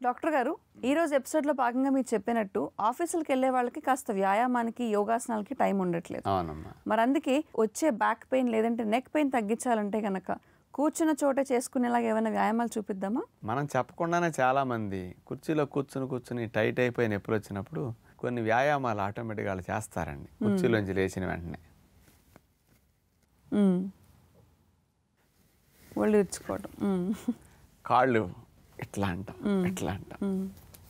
Doctor గారు ఈ రోజు ఎపిసోడ్లో భాగంగా మీరు చెప్పినట్టు ఆఫీసులకు వెళ్ళే వాళ్ళకి కాస్త వ్యాయామానికి యోగాసనాలకి టైం ఉండట్లేదు అవునమ్మా మరి అందుకే వచ్చే బ్యాక్ పెయిన్ లేదంటే నెక్ పెయిన్ తగ్గించాలంటే కనుక కూర్చున్న చోటే చేసుకునేలాగా ఏమైనా వ్యాయామాలు చూపిద్దామా మనం చెప్పకుండానే చాలామంది కుర్చీలో కూర్చుని కూర్చుని టైట్ అయిపోయి నొప్పులు వచ్చినప్పుడు కొన్ని వ్యాయామాలు ఆటోమేటిక్గా వాళ్ళు చేస్తారండి కుర్చీలోంచి లేచిన వెంటనే మ్మ్. ఒళ్ళు ఇచ్చుకోవడం మ్మ్. కాళ్ళు ఇట్లా అంటాం ఇట్లా అంటాం మ్మ్.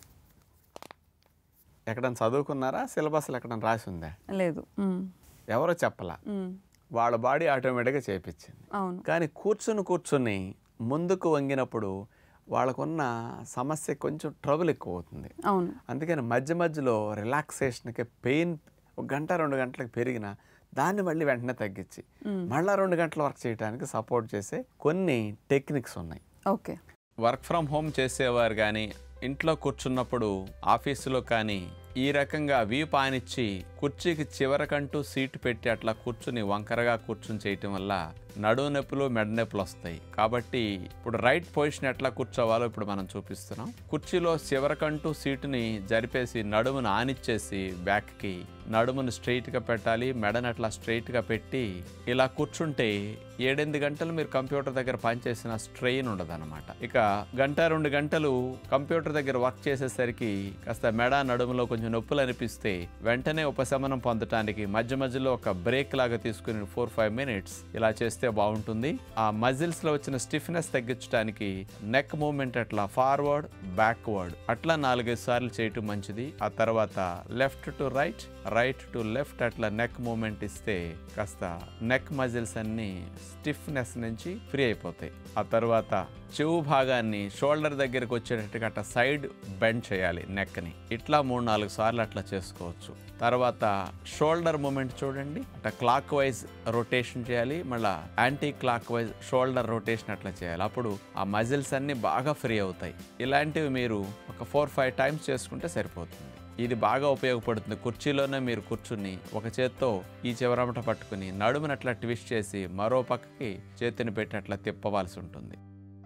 ఎక్కడైనా చదువుకున్నారా సిలబస్లో ఎక్కడైనా రాసి ఉందా లేదు మ్మ్. ఎవరో చెప్పలా మ్మ్. వాళ్ళ బాడీ ఆటోమేటిక్గా చేపించింది అవును కానీ కూర్చుని కూర్చుని ముందుకు వంగినప్పుడు వాళ్ళకున్న సమస్య కొంచెం ట్రబుల్ ఎక్కువ అవుతుంది అవును అందుకని మధ్య మధ్యలో రిలాక్సేషన్కి పెయిన్ ఒక గంట రెండు గంటలకు పెరిగిన దాన్ని మళ్ళీ వెంటనే తగ్గించి మళ్ళీ రెండు గంటల వర్క్ చేయడానికి సపోర్ట్ చేసే కొన్ని టెక్నిక్స్ ఉన్నాయి ఓకే వర్క్ ఫ్రమ్ హోమ్ చేసేవారు కానీ ఇంట్లో కూర్చున్నప్పుడు ఆఫీసులో కానీ ఈ రకంగా వీ పానిచ్చి కుర్చీకి చివరకంటూ సీటు పెట్టి అట్లా కూర్చుని వంకరగా కూర్చుని చేయటం వల్ల నడువు నొప్పులు మెడ నొప్పులు వస్తాయి కాబట్టి ఇప్పుడు రైట్ పొజిషన్ ఎట్లా కూర్చోవాలో ఇప్పుడు మనం చూపిస్తున్నాం కుర్చీలో చివరకంటూ సీటుని జరిపేసి నడుమును ఆనిచ్చేసి బ్యాక్కి నడుమును స్ట్రైట్గా పెట్టాలి మెడను అట్లా స్ట్రైట్గా పెట్టి ఇలా కూర్చుంటే ఏడెనిమిది గంటలు మీరు కంప్యూటర్ దగ్గర పనిచేసిన స్ట్రెయిన్ ఉండదన్నమాట ఇక గంట రెండు గంటలు కంప్యూటర్ దగ్గర వర్క్ చేసేసరికి కాస్త మెడ నడుములో కొంచెం నొప్పులు అనిపిస్తే వెంటనే ఉపశమనం పొందటానికి మధ్య మధ్యలో ఒక బ్రేక్ లాగా తీసుకుని ఫోర్ ఫైవ్ మినిట్స్ ఇలా చేస్తే బాగుంటుంది ఆ మజిల్స్ లో వచ్చిన స్టిఫ్నెస్ తగ్గించడానికి నెక్ మూవ్మెంట్ అట్లా ఫార్వర్డ్ బ్యాక్వర్డ్ అట్లా నాలుగైదు సార్లు చేయటం మంచిది ఆ తర్వాత left to right right to left అట్లా నెక్ మూమెంట్ ఇస్తే కాస్త నెక్ మజిల్స్ అన్ని స్టిఫ్నెస్ నుంచి ఫ్రీ అయిపోతాయి ఆ తర్వాత చెవు భాగాన్ని షోల్డర్ దగ్గరకు వచ్చేటట్టుగా అట్లా సైడ్ బెండ్ చేయాలి నెక్ని ఇట్లా మూడు నాలుగు సార్లు అట్లా చేసుకోవచ్చు తర్వాత షోల్డర్ మూమెంట్ చూడండి అట్లా క్లాక్ వైజ్ రొటేషన్ చేయాలి మళ్ళీ anticlockwise shoulder rotation అట్లా చేయాలి అప్పుడు ఆ మజిల్స్ అన్ని బాగా ఫ్రీ అవుతాయి ఇలాంటివి మీరు ఒక ఫోర్ ఫైవ్ టైమ్స్ చేసుకుంటే సరిపోతుంది ఇది బాగా ఉపయోగపడుతుంది కుర్చీలోనే మీరు కూర్చుని ఒక చేత్తో ఈ చివరమట పట్టుకుని నడుమును అట్లా ట్విస్ట్ చేసి మరో పక్కకి చేతిని పెట్టి అట్లా తిప్పవలసి ఉంటుంది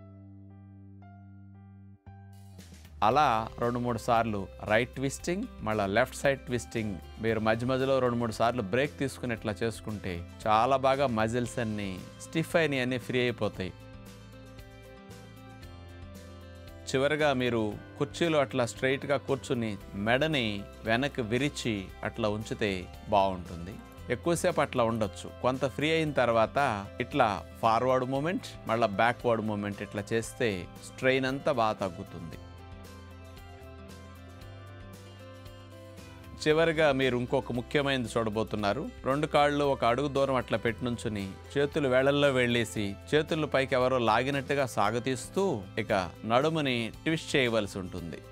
అలా రెండు మూడు సార్లు రైట్ ట్విస్టింగ్ మళ్ళీ లెఫ్ట్ సైడ్ ట్విస్టింగ్ మీరు మధ్య మధ్యలో రెండు మూడు సార్లు బ్రేక్ తీసుకుని ఇట్లా చేసుకుంటే చాలా బాగా మజిల్స్ అన్ని స్టిఫ్ అయినవి అన్ని ఫ్రీ అయిపోతాయి చివరిగా మీరు కుర్చీలో అట్లా స్ట్రైట్గా కూర్చుని మెడని వెనక్కి విరిచి అట్లా ఉంచితే బాగుంటుంది ఎక్కువసేపు అట్లా ఉండొచ్చు కొంత ఫ్రీ అయిన తర్వాత ఇట్లా ఫార్వర్డ్ మూమెంట్ మళ్ళీ బ్యాక్వర్డ్ మూమెంట్ ఇట్లా చేస్తే స్ట్రెయిన్ అంతా బాగా తగ్గుతుంది చివరిగా మీరు ఇంకొక ముఖ్యమైనది చూడబోతున్నారు రెండు కాళ్ళు ఒక అడుగు దూరం అట్లా పెట్టి నుంచుని చేతులు వేళల్లో వెళ్ళేసి చేతుల పైకి ఎవరో లాగినట్టుగా సాగతీస్తూ ఇక నడుముని ట్విస్ట్ చేయవలసి ఉంటుంది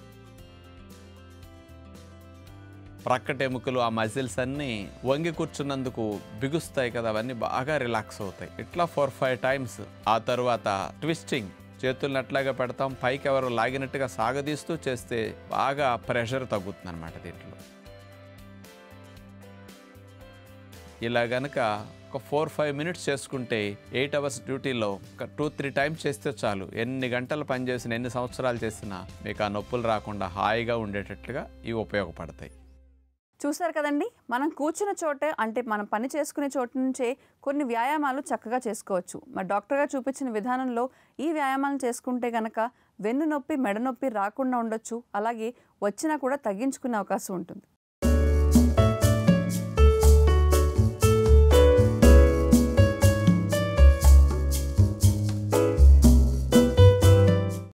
ప్రక్కటెముకలు ఆ మజిల్స్ అన్ని వంగి కూర్చున్నందుకు బిగుస్తాయి కదా అవన్నీ బాగా రిలాక్స్ అవుతాయి ఇట్లా ఫోర్ ఫైవ్ టైమ్స్ ఆ తర్వాత ట్విస్టింగ్ చేతులను అట్లాగా పెడతాం పైకి ఎవరు లాగినట్టుగా సాగదీస్తూ చేస్తే బాగా ప్రెషర్ తగ్గుతుంది అనమాట దీంట్లో ఇలా గనక ఒక ఫోర్ ఫైవ్ మినిట్స్ చేసుకుంటే ఎయిట్ అవర్స్ డ్యూటీలో ఒక టూ త్రీ టైమ్స్ చేస్తే చాలు ఎన్ని గంటలు పనిచేసిన ఎన్ని సంవత్సరాలు చేసినా మీకు ఆ నొప్పులు రాకుండా హాయిగా ఉండేటట్లుగా ఇవి ఉపయోగపడతాయి చూసారు కదండి మనం కూర్చున్న చోటే అంటే మనం పని చేసుకునే చోటు నుంచే కొన్ని వ్యాయామాలు చక్కగా చేసుకోవచ్చు మరి డాక్టర్ గారు చూపించిన విధానంలో ఈ వ్యాయామాలు చేసుకుంటే గనక వెన్ను నొప్పి మెడ నొప్పి రాకుండా ఉండొచ్చు అలాగే వచ్చినా కూడా తగ్గించుకునే అవకాశం ఉంటుంది